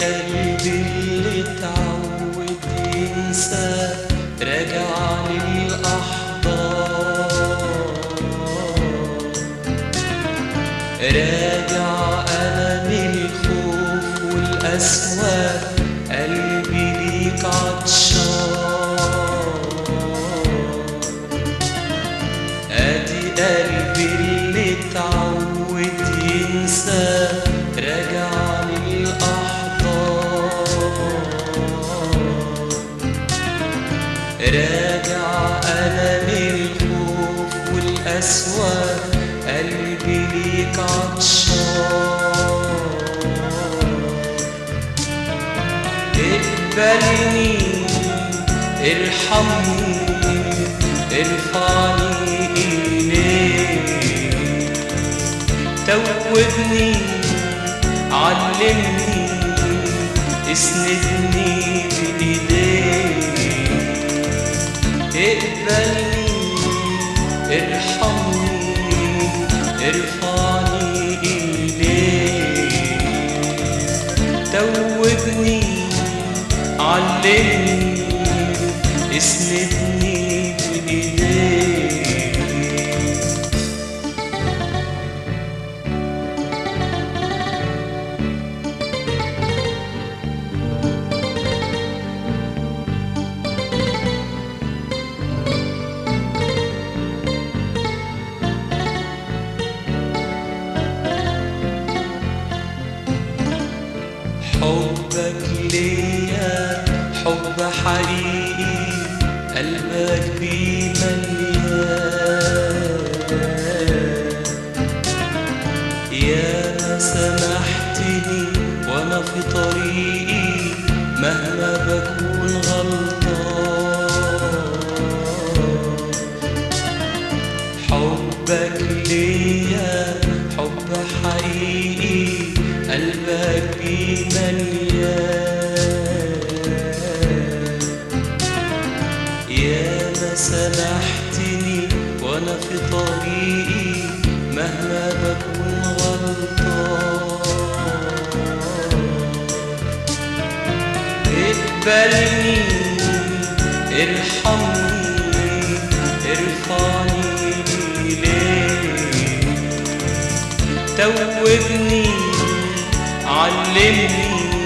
قلبي اللي اتعود ينسى راجع للأحضان راجع أنا من الخوف والقسوة قلبي ليك عطشان ادي قلبي اللي اتعود ينسى راجع للأحضان راجع انا من الخوف والقسوة قلبي ليك عطشان اقبلني ارحمني ارفعني إليك توبني علمني اسندني بإيديك اقبلني ارحمني ارفعني إليك توبني علمني اسندني بإيديك حبك ليا حب حقيقي قلبك بيه مليان يا ما سمحتني وانا في طريقي مهما بكون غلطان حبك ليا حب حقيقي قلبك بيه مليان يا ما سمحتني وانا في طريقي مهما بكون غلطان اقبلني ارحمني ارفعني إليك توبني علمني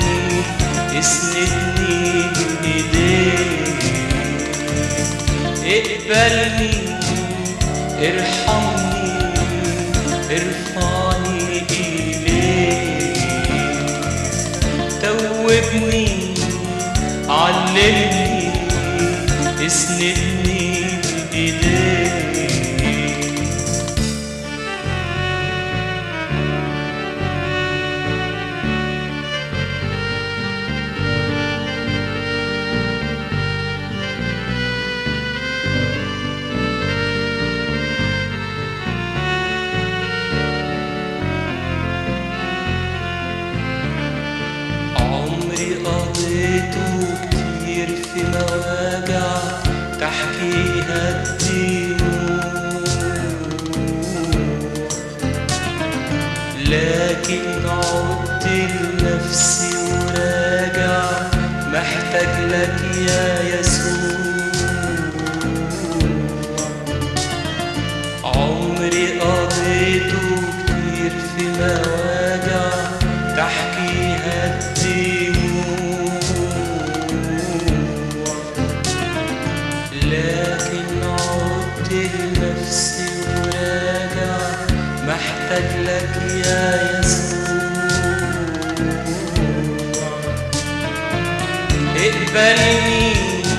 اسندني بإيديك اقبلني ارحمني ارفعني إليك توبني علمني اسندني بإيديك عمري قضيته كتير في مواجع تحكيها الدموع لكن عدت لنفسي وراجع محتاج لك يا يسوع عمري قضيته كتير في مواجع تحكيها الدموع لكن عدت لنفسي وراجع محتاج لك يا يسوع اقبلني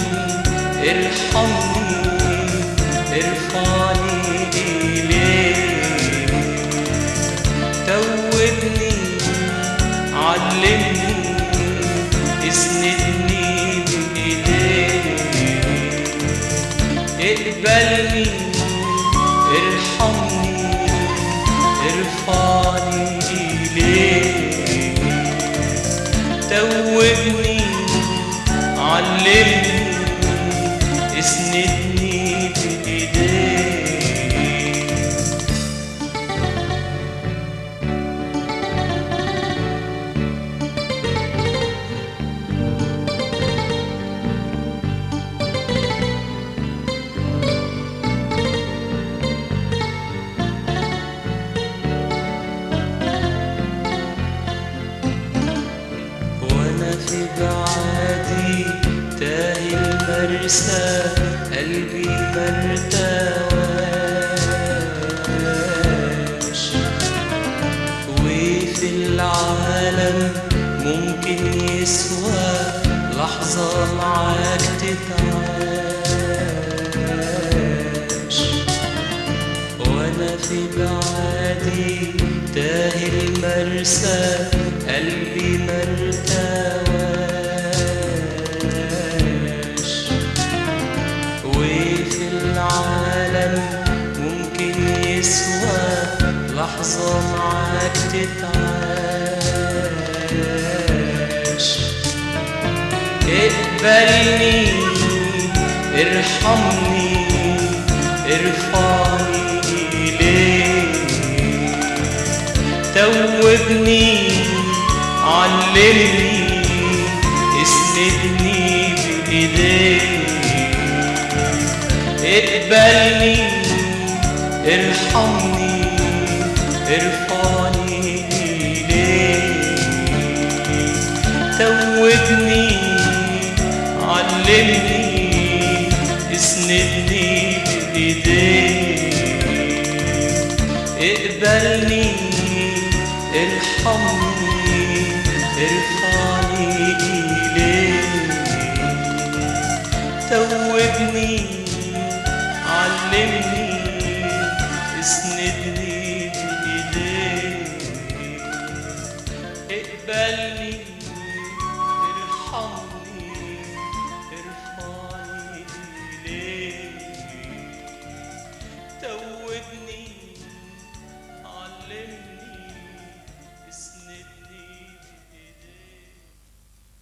ارحمني ارفعني إليك توبني علمني اسندني بإيديك اقبلني ارحمني ارفعني إليك مرسى قلبي مرتواش وفي العالم ممكن يسوى لحظة معاك تتعاش وانا في بعادي تاه المرسى قلبي مرتواش وفي العالم ممكن يسوى لحظة معاك تتعاش اقبلني ارحمني ارفعني إليك توبني علمني اسندني بإيديك اقبلني ارحمني ارفعني إليك توبني علمني اسندني بإيديك اقبلني ارحمني ارفعني إليك توبني علمني اسندني بإيديك اقبلني ارحمني